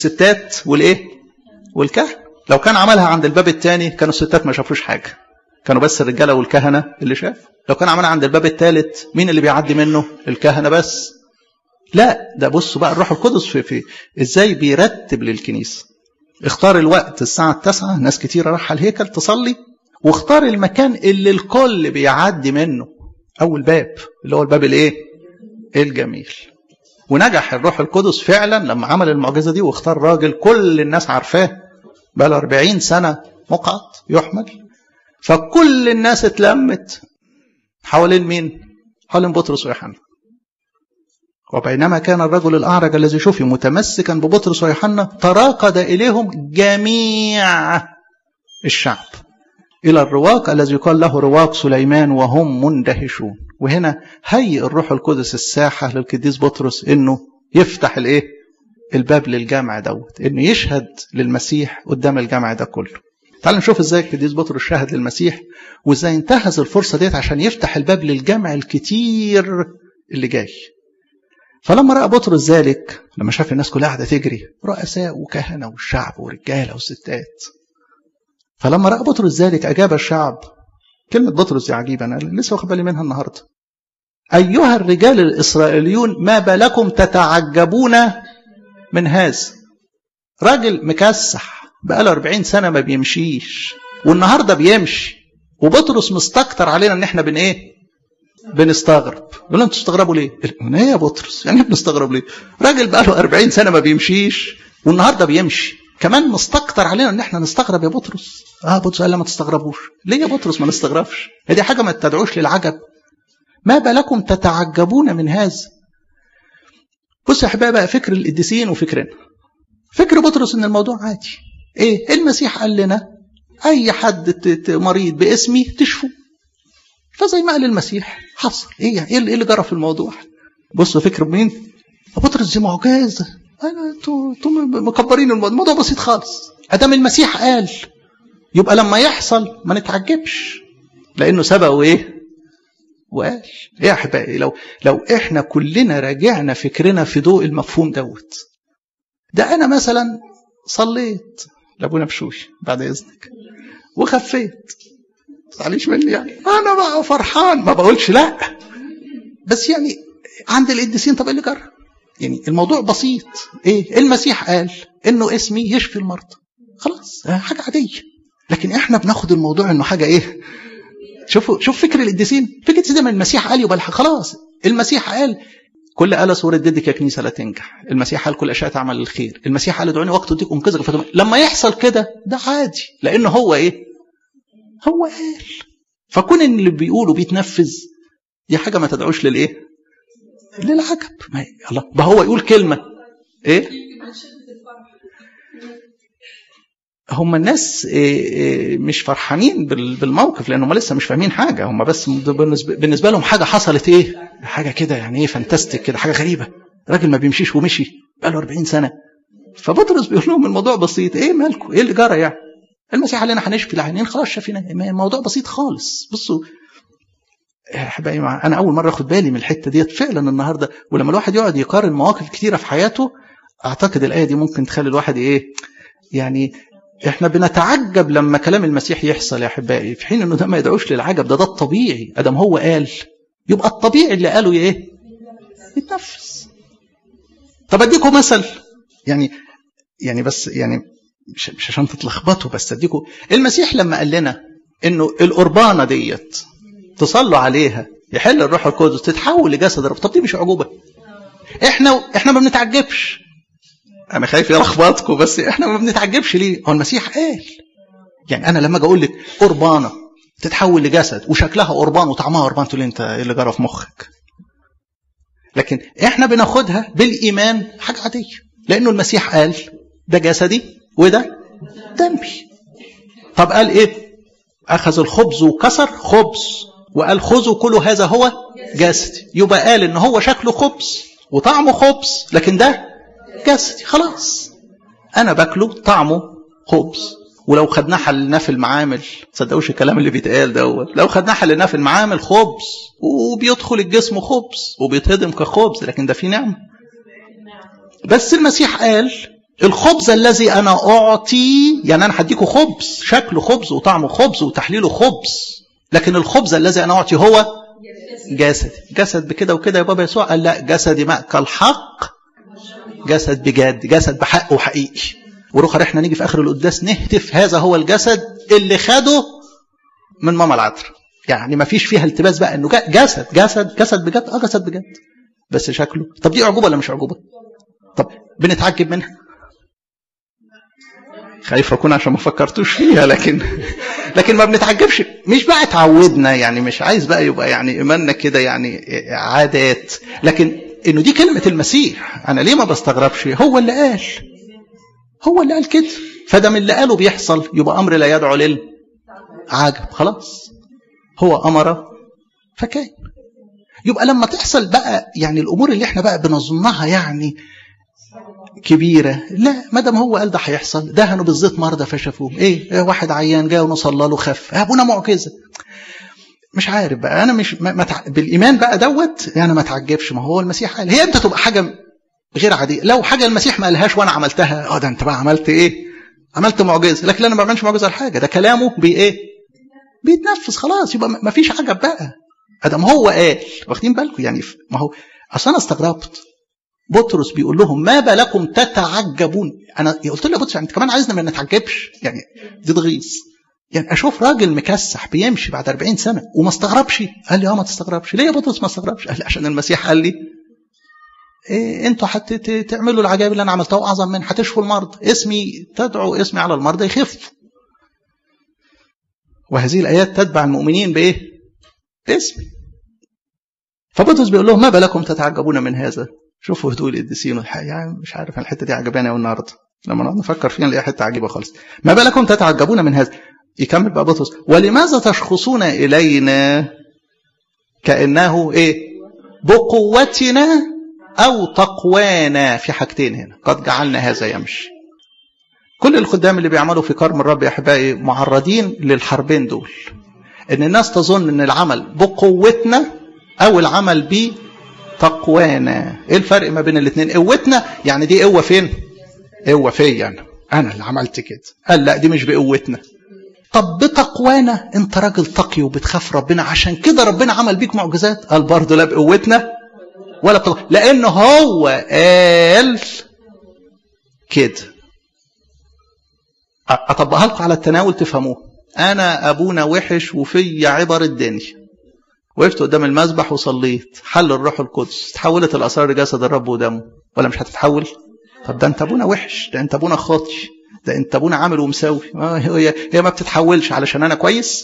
ستات والايه والكهنه لو كان عملها عند الباب الثاني كانوا الستات ما شافوش حاجه كانوا بس الرجاله والكهنه اللي شافوا لو كان عملها عند الباب الثالث مين اللي بيعدي منه الكهنه بس لا ده بصوا بقى الروح القدس في, في ازاي بيرتب للكنيسه اختار الوقت الساعه التاسعة ناس كتيره راح الهيكل تصلي واختار المكان اللي الكل بيعدي منه اول باب اللي هو الباب الايه الجميل ونجح الروح القدس فعلا لما عمل المعجزه دي واختار راجل كل الناس عارفاه بقى له 40 سنه مقعد يحمل فكل الناس اتلمت حوالين مين؟ حوالين بطرس ويوحنا وبينما كان الرجل الأعرج الذي شفي متمسكا ببطرس ويوحنا تراقد إليهم جميع الشعب إلى الرواق الذي يقال له رواق سليمان وهم مندهشون وهنا هيئ الروح القدس الساحة للقديس بطرس إنه يفتح الإيه؟ الباب للجامع دوت إنه يشهد للمسيح قدام الجامع ده كله تعالوا نشوف ازاي القديس بطرس شاهد للمسيح وازاي انتهز الفرصه ديت عشان يفتح الباب للجمع الكتير اللي جاي فلما راى بطرس ذلك لما شاف الناس كلها قاعده تجري رؤساء وكهنه والشعب ورجاله وستات فلما راى بطرس ذلك اجاب الشعب كلمه بطرس دي عجيبه انا لسه واخد بالي منها النهارده ايها الرجال الاسرائيليون ما بالكم تتعجبون من هذا راجل مكسح بقاله 40 سنه ما بيمشيش والنهارده بيمشي وبطرس مستكتر علينا ان احنا بن ايه بنستغرب يقول لهم تستغربوا ليه ايه يا بطرس يعني بنستغرب ليه راجل بقاله 40 سنه ما بيمشيش والنهارده بيمشي كمان مستكتر علينا ان احنا نستغرب يا بطرس اه بطرس قال لا ما تستغربوش ليه يا بطرس ما نستغربش هي دي حاجه ما تدعوش للعجب ما بالكم تتعجبون من هذا بص يا احبائي بقى فكر القديسين وفكرنا فكر بطرس ان الموضوع عادي ايه المسيح قال لنا اي حد مريض باسمي تشفوا فزي ما قال المسيح حصل ايه يعني ايه اللي جرى في الموضوع بصوا فكر مين بطرس دي معجزه انا انتوا انتوا مكبرين الموضوع الموضوع بسيط خالص ادام المسيح قال يبقى لما يحصل ما نتعجبش لانه سبق وايه وقال ايه يا احبائي لو لو احنا كلنا راجعنا فكرنا في ضوء المفهوم دوت ده انا مثلا صليت لابونا بشوش بعد اذنك وخفيت تعليش مني يعني انا بقى فرحان ما بقولش لا بس يعني عند القديسين طب ايه اللي جرى يعني الموضوع بسيط ايه المسيح قال انه اسمي يشفي المرضى خلاص حاجه عاديه لكن احنا بناخد الموضوع انه حاجه ايه شوفوا شوف فكر القديسين فكره زي ما المسيح قال يبقى خلاص المسيح قال كل آلة صورة ضدك يا كنيسة لا تنجح المسيح قال كل أشياء تعمل الخير المسيح قال ادعوني وقت أديك أنقذك فتم... لما يحصل كده ده عادي لأنه هو إيه هو قال فكون إن اللي بيقوله بيتنفذ دي حاجة ما تدعوش للإيه للعجب ما الله ده هو يقول كلمة إيه هم الناس مش فرحانين بالموقف لان هم لسه مش فاهمين حاجه هم بس بالنسبه لهم حاجه حصلت ايه حاجه كده يعني ايه فانتستيك كده حاجه غريبه راجل ما بيمشيش ومشي بقاله 40 سنه فبطرس بيقول لهم الموضوع بسيط ايه مالكم ايه اللي جرى يعني المسيح قال لنا هنشفي العينين خلاص شفينا الموضوع بسيط خالص بصوا احبائي انا اول مره اخد بالي من الحته ديت فعلا النهارده ولما الواحد يقعد يقارن مواقف كتيره في حياته اعتقد الايه دي ممكن تخلي الواحد ايه يعني احنا بنتعجب لما كلام المسيح يحصل يا احبائي في حين انه ده ما يدعوش للعجب ده ده الطبيعي ادم هو قال يبقى الطبيعي اللي قاله ايه يتنفس طب اديكم مثل يعني يعني بس يعني مش, مش عشان تتلخبطوا بس اديكم المسيح لما قال لنا انه القربانه ديت تصلوا عليها يحل الروح القدس تتحول لجسد الرب طب دي مش عجوبه احنا احنا ما بنتعجبش انا خايف يلخبطكم بس احنا ما بنتعجبش ليه هو المسيح قال يعني انا لما اجي اقول لك قربانه تتحول لجسد وشكلها قربان وطعمها قربان تقول انت ايه اللي جرى في مخك لكن احنا بناخدها بالايمان حاجه عاديه لانه المسيح قال ده جسدي وده دمي طب قال ايه اخذ الخبز وكسر خبز وقال خذوا كل هذا هو جسدي يبقى قال ان هو شكله خبز وطعمه خبز لكن ده جسدي خلاص انا باكله طعمه خبز ولو خدناه حلناه في المعامل تصدقوش الكلام اللي بيتقال دوت لو خدناه حلناه في المعامل خبز وبيدخل الجسم خبز وبيتهضم كخبز لكن ده فيه نعمه بس المسيح قال الخبز الذي انا اعطي يعني انا هديكوا خبز شكله خبز وطعمه خبز وتحليله خبز لكن الخبز الذي انا اعطي هو جسد جسد بكده وكده يا بابا يسوع قال لا جسدي مأكل حق جسد بجد جسد بحق وحقيقي وروح احنا نيجي في اخر القداس نهتف هذا هو الجسد اللي خده من ماما العذراء يعني ما فيش فيها التباس بقى انه جسد جسد جسد بجد اه جسد بجد بس شكله طب دي اعجوبه ولا مش اعجوبه طب بنتعجب منها خايف اكون عشان ما فكرتوش فيها لكن لكن ما بنتعجبش مش بقى اتعودنا يعني مش عايز بقى يبقى يعني ايماننا كده يعني عادات لكن انه دي كلمه المسيح انا ليه ما بستغربش هو اللي قال هو اللي قال كده فده من اللي قاله بيحصل يبقى امر لا يدعو للعجب خلاص هو امر فكان يبقى لما تحصل بقى يعني الامور اللي احنا بقى بنظنها يعني كبيرة لا ما دام هو قال ده هيحصل دهنوا بالزيت مرضى فشافوه ايه, إيه واحد عيان جاء ونصلى له خف ابونا معجزة مش عارف بقى انا مش ما تع... بالايمان بقى دوت يعني ما تعجبش ما هو المسيح قال هي امتى تبقى حاجه غير عاديه لو حاجه المسيح ما قالهاش وانا عملتها اه ده انت بقى عملت ايه عملت معجزه لكن انا ما بعملش معجزه لحاجه ده كلامه بي ايه بيتنفذ خلاص يبقى ما فيش عجب بقى ادم هو قال واخدين بالكم يعني ما هو اصل انا استغربت بطرس بيقول لهم ما بالكم تتعجبون انا قلت له يا بطرس انت كمان عايزنا ما نتعجبش يعني دي تغيظ يعني اشوف راجل مكسح بيمشي بعد 40 سنه وما استغربش قال لي اه ما تستغربش ليه يا بطرس ما استغربش قال لي عشان المسيح قال لي إيه انتوا هتعملوا العجائب اللي انا عملتها اعظم من هتشفوا المرضى اسمي تدعوا اسمي على المرضى يخف وهذه الايات تتبع المؤمنين بايه باسمي فبطرس بيقول لهم ما بالكم تتعجبون من هذا شوفوا هدوء القديسين والحقيقة يعني مش عارف الحته دي عجباني قوي النهارده لما نقعد نفكر فيها نلاقي حته عجيبه خالص ما بالكم تتعجبون من هذا يكمل بقى بطرس ولماذا تشخصون الينا كانه ايه بقوتنا او تقوانا في حاجتين هنا قد جعلنا هذا يمشي كل الخدام اللي بيعملوا في كرم الرب يا احبائي معرضين للحربين دول ان الناس تظن ان العمل بقوتنا او العمل ب تقوانا ايه الفرق ما بين الاثنين قوتنا يعني دي قوه فين قوه فيا انا انا اللي عملت كده قال لا دي مش بقوتنا طب بتقوانا انت راجل تقي وبتخاف ربنا عشان كده ربنا عمل بيك معجزات قال برضه لا بقوتنا ولا بتقوى لان هو قال كده اطبقها لكم على التناول تفهموه انا ابونا وحش وفي عبر الدنيا وقفت قدام المذبح وصليت حل الروح القدس تحولت الاسرار لجسد الرب ودمه ولا مش هتتحول طب ده انت ابونا وحش ده انت ابونا خاطي ده انت ابونا عامل ومساوي هي هي ما بتتحولش علشان انا كويس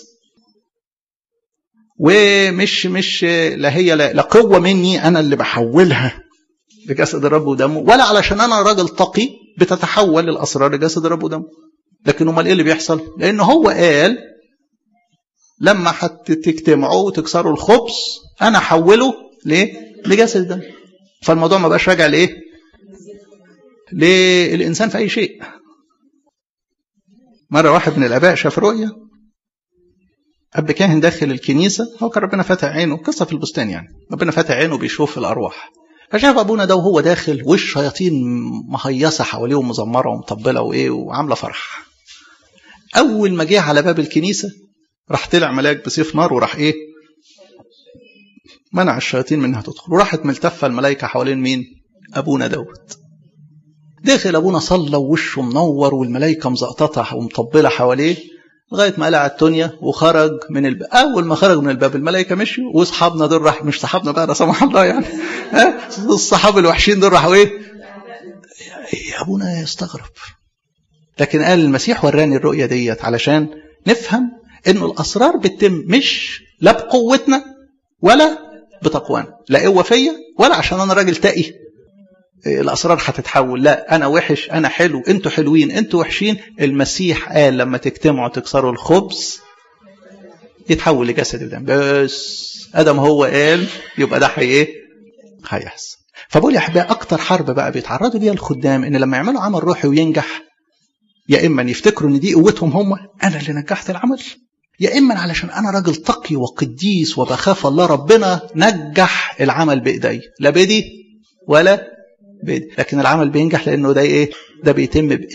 ومش مش لا هي لا, لا قوه مني انا اللي بحولها لجسد الرب ودمه ولا علشان انا راجل تقي بتتحول الاسرار لجسد الرب ودمه لكن امال ايه اللي بيحصل لان هو قال لما هتجتمعوا وتكسروا الخبز انا احوله ليه لجسد دم فالموضوع ما بقاش راجع لايه للانسان في اي شيء مره واحد من الاباء شاف رؤيه اب كاهن داخل الكنيسه هو كان ربنا فاتح عينه قصه في البستان يعني ربنا فاتح عينه بيشوف الارواح فشاف ابونا ده وهو داخل والشياطين مهيصه حواليه ومزمره ومطبله وايه وعامله فرح اول ما جه على باب الكنيسه راح طلع ملاك بسيف نار وراح ايه منع الشياطين منها تدخل وراحت ملتفه الملائكه حوالين مين ابونا دوت داخل ابونا صلى ووشه منور والملائكه مزقططه ومطبله حواليه لغايه ما قلع الدنيا وخرج من الباب اول ما خرج من الباب الملائكه مشوا واصحابنا دول راح مش صحابنا بقى لا سمح الله يعني ها الصحاب الوحشين دول راحوا ايه يا ابونا يستغرب لكن قال المسيح وراني الرؤيه ديت علشان نفهم انه الاسرار بتتم مش لا بقوتنا ولا بتقوانا لا قوه فيا ولا عشان انا راجل تقي الاسرار هتتحول لا انا وحش انا حلو انتوا حلوين انتوا وحشين المسيح قال لما تجتمعوا تكسروا الخبز يتحول لجسد ودم بس ادم هو قال يبقى ده ايه هيحصل فبقول يا احبائي اكتر حرب بقى بيتعرضوا ليها الخدام ان لما يعملوا عمل روحي وينجح يا اما يفتكروا ان دي قوتهم هم انا اللي نجحت العمل يا اما علشان انا راجل تقي وقديس وبخاف الله ربنا نجح العمل بايدي لا بدي ولا بإيدي لكن العمل بينجح لأنه ده إيه ده بيتم